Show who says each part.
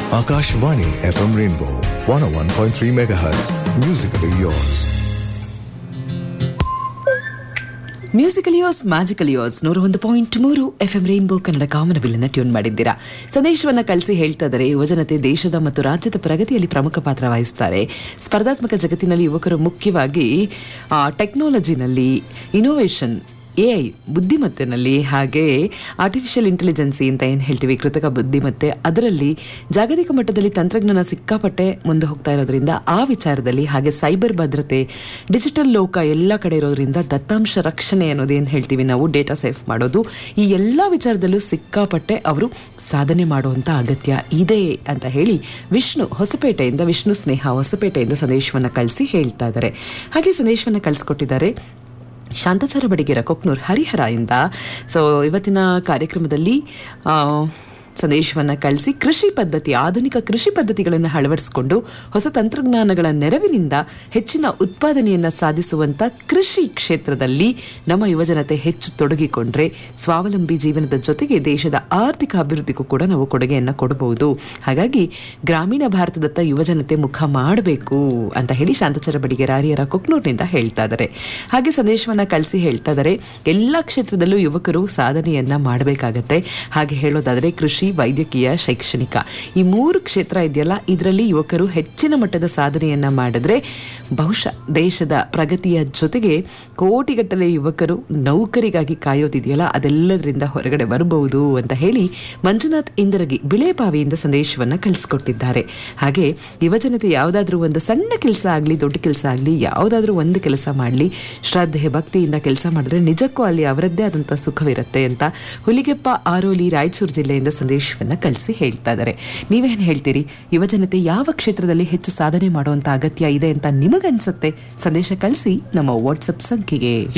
Speaker 1: Akashvani FM Rainbow 101.3 MHz. Musically yours.
Speaker 2: Musical yours magical yours ನೂರ ಒಂದು point ಮೂರು F M rainbow Kannada ಕಾಮನಬಿಲ್ಲನ್ನ tune ಮಾಡಿದ್ದೀರಾ ಸಂದೇಶವನ್ನ ಕಳಿಸಿ ಹೇಳ್ತಾ ಇದ್ದಾರೆ ಯುವಜನತೆ ದೇಶದ ಮತ್ತು ರಾಜ್ಯದ ಪ್ರಗತಿಯಲ್ಲಿ ಪ್ರಮುಖ ಪಾತ್ರ ವಹಿಸ್ತಾರೆ ಸ್ಪರ್ಧಾತ್ಮಕ ಜಗತ್ತಿನಲ್ಲಿ ಯುವಕರು ಮುಖ್ಯವಾಗಿ ಟೆಕ್ನಾಲಜಿನಲ್ಲಿ ಇನೋವೇಷನ್ ಎ ಐ ಬುದ್ಧಿಮತ್ತೆನಲ್ಲಿ ಹಾಗೆ ಆರ್ಟಿಫಿಷಿಯಲ್ ಇಂಟೆಲಿಜೆನ್ಸಿ ಅಂತ ಏನು ಹೇಳ್ತೀವಿ ಕೃತಕ ಬುದ್ಧಿಮತ್ತೆ ಅದರಲ್ಲಿ ಜಾಗತಿಕ ಮಟ್ಟದಲ್ಲಿ ತಂತ್ರಜ್ಞಾನ ಸಿಕ್ಕಾಪಟ್ಟೆ ಮುಂದೆ ಹೋಗ್ತಾ ಇರೋದ್ರಿಂದ ಆ ವಿಚಾರದಲ್ಲಿ ಹಾಗೆ ಸೈಬರ್ ಭದ್ರತೆ ಡಿಜಿಟಲ್ ಲೋಕ ಎಲ್ಲ ಕಡೆ ಇರೋದ್ರಿಂದ ದತ್ತಾಂಶ ರಕ್ಷಣೆ ಅನ್ನೋದು ಏನು ಹೇಳ್ತೀವಿ ನಾವು ಡೇಟಾ ಸೇಫ್ ಮಾಡೋದು ಈ ಎಲ್ಲ ವಿಚಾರದಲ್ಲೂ ಸಿಕ್ಕಾಪಟ್ಟೆ ಅವರು ಸಾಧನೆ ಮಾಡುವಂತ ಅಗತ್ಯ ಇದೆ ಅಂತ ಹೇಳಿ ವಿಷ್ಣು ಹೊಸಪೇಟೆಯಿಂದ ವಿಷ್ಣು ಸ್ನೇಹ ಹೊಸಪೇಟೆಯಿಂದ ಸಂದೇಶವನ್ನು ಕಳಿಸಿ ಹೇಳ್ತಾ ಇದ್ದಾರೆ ಹಾಗೆ ಸಂದೇಶವನ್ನು ಕಳಿಸ್ಕೊಟ್ಟಿದ್ದಾರೆ ಶಾಂತಾಚಾರ ಬಡಿಗೆರ ಕೊಕ್ನೂರ್ ಹರಿಹರ ಇಂದ ಸೊ ಇವತ್ತಿನ ಕಾರ್ಯಕ್ರಮದಲ್ಲಿ ಆ, ಸಂದೇಶವನ್ನು ಕಳಿಸಿ ಕೃಷಿ ಪದ್ಧತಿ ಆಧುನಿಕ ಕೃಷಿ ಪದ್ಧತಿಗಳನ್ನು ಅಳವಡಿಸಿಕೊಂಡು ಹೊಸ ತಂತ್ರಜ್ಞಾನಗಳ ನೆರವಿನಿಂದ ಹೆಚ್ಚಿನ ಉತ್ಪಾದನೆಯನ್ನು ಸಾಧಿಸುವಂತ ಕೃಷಿ ಕ್ಷೇತ್ರದಲ್ಲಿ ನಮ್ಮ ಯುವಜನತೆ ಹೆಚ್ಚು ತೊಡಗಿಕೊಂಡ್ರೆ ಸ್ವಾವಲಂಬಿ ಜೀವನದ ಜೊತೆಗೆ ದೇಶದ ಆರ್ಥಿಕ ಅಭಿವೃದ್ಧಿಗೂ ಕೂಡ ನಾವು ಕೊಡುಗೆಯನ್ನು ಕೊಡಬಹುದು ಹಾಗಾಗಿ ಗ್ರಾಮೀಣ ಭಾರತದತ್ತ ಯುವಜನತೆ ಮುಖ ಮಾಡಬೇಕು ಅಂತ ಹೇಳಿ ಶಾಂತಚರ ಬಡಿಗೆರ ಹರಿಹರ ಕೊಕ್ನೂರ್ನಿಂದ ಹೇಳ್ತಾ ಇದ್ದಾರೆ ಹಾಗೆ ಸಂದೇಶವನ್ನ ಕಳಿಸಿ ಹೇಳ್ತಾ ಇದ್ದಾರೆ ಎಲ್ಲ ಕ್ಷೇತ್ರದಲ್ಲೂ ಯುವಕರು ಸಾಧನೆಯನ್ನ ಮಾಡಬೇಕಾಗತ್ತೆ ಹಾಗೆ ಹೇಳೋದಾದ್ರೆ ಕೃಷಿ ವೈದ್ಯಕೀಯ ಶೈಕ್ಷಣಿಕ ಈ ಮೂರು ಕ್ಷೇತ್ರ ಇದೆಯಲ್ಲ ಇದರಲ್ಲಿ ಯುವಕರು ಹೆಚ್ಚಿನ ಮಟ್ಟದ ಸಾಧನೆಯನ್ನ ಮಾಡಿದ್ರೆ ಬಹುಶಃ ದೇಶದ ಪ್ರಗತಿಯ ಜೊತೆಗೆ ಕೋಟಿಗಟ್ಟಲೆ ಯುವಕರು ನೌಕರಿಗಾಗಿ ಕಾಯೋದಿದೆಯಲ್ಲ ಅದೆಲ್ಲದರಿಂದ ಹೊರಗಡೆ ಬರಬಹುದು ಅಂತ ಹೇಳಿ ಮಂಜುನಾಥ್ ಇಂದರಗಿ ಬಿಳೆಬಾವಿಯಿಂದ ಸಂದೇಶವನ್ನ ಕಳಿಸ್ಕೊಟ್ಟಿದ್ದಾರೆ ಹಾಗೆ ಯುವಜನತೆ ಯಾವುದಾದ್ರೂ ಒಂದು ಸಣ್ಣ ಕೆಲಸ ಆಗಲಿ ದೊಡ್ಡ ಕೆಲಸ ಆಗಲಿ ಯಾವುದಾದ್ರೂ ಒಂದು ಕೆಲಸ ಮಾಡಲಿ ಶ್ರದ್ಧೆ ಭಕ್ತಿಯಿಂದ ಕೆಲಸ ಮಾಡಿದ್ರೆ ನಿಜಕ್ಕೂ ಅಲ್ಲಿ ಅವರದ್ದೇ ಆದಂಥ ಸುಖವಿರುತ್ತೆ ಅಂತ ಹುಲಿಗೆಪ್ಪ ಆರೋಲಿ ರಾಯಚೂರು ಜಿಲ್ಲೆಯಿಂದ ಸಂದೇಶವನ್ನ ಕಳಿಸಿ ಹೇಳ್ತಾ ಇದ್ದಾರೆ ನೀವೇನು ಹೇಳ್ತೀರಿ ಯುವಜನತೆ ಯಾವ ಕ್ಷೇತ್ರದಲ್ಲಿ ಹೆಚ್ಚು ಸಾಧನೆ ಮಾಡುವಂತ ಅಗತ್ಯ ಇದೆ ಅಂತ ನಿಮಗನ್ಸುತ್ತೆ ಸಂದೇಶ ಕಳಿಸಿ ನಮ್ಮ ವಾಟ್ಸಪ್ ಸಂಖ್ಯೆಗೆ